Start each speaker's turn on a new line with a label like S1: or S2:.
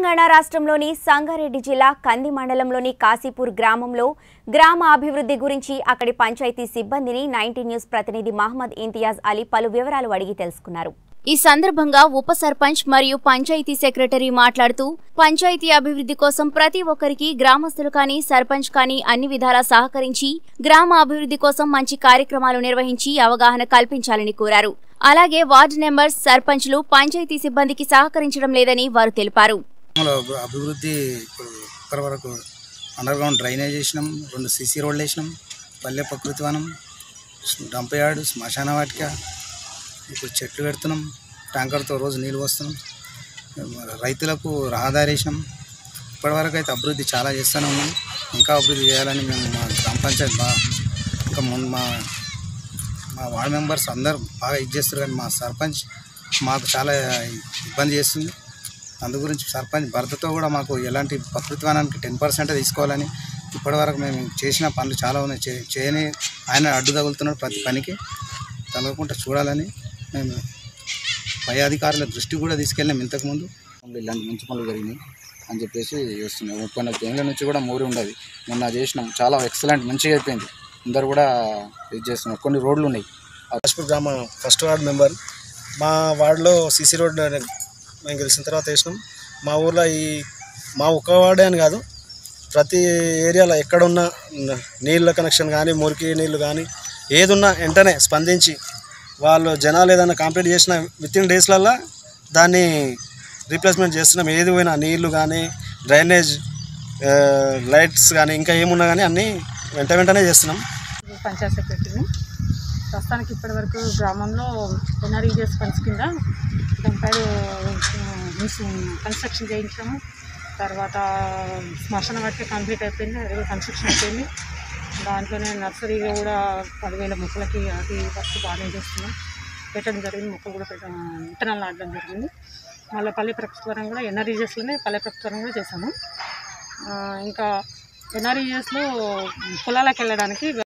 S1: తెలంగాణ రాష్ట్రంలోని సంగారెడ్డి జిల్లా కంది మండలంలోని కాశీపూర్ గ్రామంలో గ్రామ అభివృద్ధి గురించి అక్కడి పంచాయతీ సిబ్బందిని నైన్టీ న్యూస్ ప్రతినిధి మహమ్మద్ ఇంతియాజ్ అలీ పలు వివరాలు అడిగి తెలుసుకున్నారు ఈ సందర్భంగా ఉప సర్పంచ్ మరియు పంచాయతీ సెక్రటరీ మాట్లాడుతూ పంచాయతీ అభివృద్ధి కోసం ప్రతి ఒక్కరికి గ్రామస్తులు కానీ సర్పంచ్ కానీ అన్ని విధాలా సహకరించి గ్రామ అభివృద్ధి కోసం మంచి కార్యక్రమాలు నిర్వహించి అవగాహన కల్పించాలని కోరారు అలాగే వార్డు నెంబర్స్ సర్పంచ్లు పంచాయతీ సిబ్బందికి సహకరించడం లేదని వారు తెలిపారు
S2: గ్రామంలో అభి- అభివృద్ధి ఇప్పుడు ఇప్పటి వరకు అండర్ గ్రౌండ్ డ్రైనేజ్ వేసినాం రెండు సీసీ రోడ్లు వేసినాం పల్లె ప్రకృతి వనం డంప్ యార్డ్ శ్మశాన వాటిక ఇప్పుడు చెట్లు పెడుతున్నాం ట్యాంకర్తో రోజు నీళ్ళు పోస్తున్నాం రైతులకు రహదారి వేసినాం ఇప్పటివరకు అయితే అభివృద్ధి చాలా చేస్తూనే ఉన్నాం ఇంకా అభివృద్ధి చేయాలని మేము మా గ్రామ పంచాయతీ బాగా ఇంకా ముందు మా మా వార్డ్ మెంబర్స్ అందరూ బాగా ఇది చేస్తారు కానీ మా సర్పంచ్ మాకు చాలా ఇబ్బంది చేస్తుంది అందు గురించి సర్పంచ్ భర్తతో కూడా మాకు ఎలాంటి ప్రకృతి వనానికి టెన్ పర్సెంట్ తీసుకోవాలని ఇప్పటివరకు మేము చేసిన పనులు చాలా ఉన్నాయి చే- చేయని ఆయన అడ్డు తగులుతున్నాడు ప్రతి పనికి తగలకుండా చూడాలని మేము పై అధికారుల దృష్టి కూడా తీసుకెళ్ళాం ఇంతకుముందు ఇలాంటి మంచి పనులు జరిగినాయి అని చెప్పేసి చేస్తున్నాం ముప్పై నలభై ఏళ్ళ నుంచి కూడా మోరి ఉండదు మొన్న చేసినాం చాలా ఎక్సలెంట్ మంచిగా అయిపోయింది అందరు కూడా ఇది చేస్తున్నాం కొన్ని రోడ్లు ఉన్నాయి
S3: రాజ్పూర్ గ్రామ ఫస్ట్ వార్డ్ మెంబర్ మా వార్డులో సీసీ రోడ్ మేము గెలిచిన తర్వాత వేసినాం మా ఊర్లో ఈ మా ఒక్క వార్డే అని కాదు ప్రతి ఏరియాలో ఎక్కడున్న నీళ్ళ కనెక్షన్ కానీ మురికి నీళ్ళు కానీ ఏదున్నా వెంటనే స్పందించి వాళ్ళు జనాలు ఏదైనా కంప్లీట్ చేసిన విత్ ఇన్ డేస్లల్లో దాన్ని రీప్లేస్మెంట్ చేస్తున్నాం ఏది పోయినా నీళ్లు కానీ డ్రైనేజ్ ఆ, లైట్స్ కానీ ఇంకా ఏమున్నా కానీ అన్నీ వెంట వెంటనే చేస్తున్నాం
S4: పంచాయత్ సెక్రటరీని ప్రస్తుతానికి ఇప్పటివరకు గ్రామంలో ఎన్ఆర్ఈజిఎస్ ఫండ్స్ కింద దానిపై కన్స్ట్రక్షన్ చేయించాము తర్వాత శ్మశాన వాటికి కంప్లీట్ అయిపోయింది అది కూడా కన్స్ట్రక్షన్ అయిపోయింది దాంట్లోనే నర్సరీగా కూడా పదివేల మొక్కలకి అది వర్క్ బాగానే చేస్తున్నాం పెట్టడం జరిగింది మొక్కలు కూడా పెట్ట విత్తనాలు నాటడం జరిగింది మళ్ళీ పల్లె ప్రకృతివరం కూడా ఎన్ఆర్ఈజిఎస్లోనే పల్లె ప్రకృతివరం కూడా చేశాము ఆ, ఇంకా ఎన్ఆర్ఈజిఎస్లో పొలాలకు వెళ్ళడానికి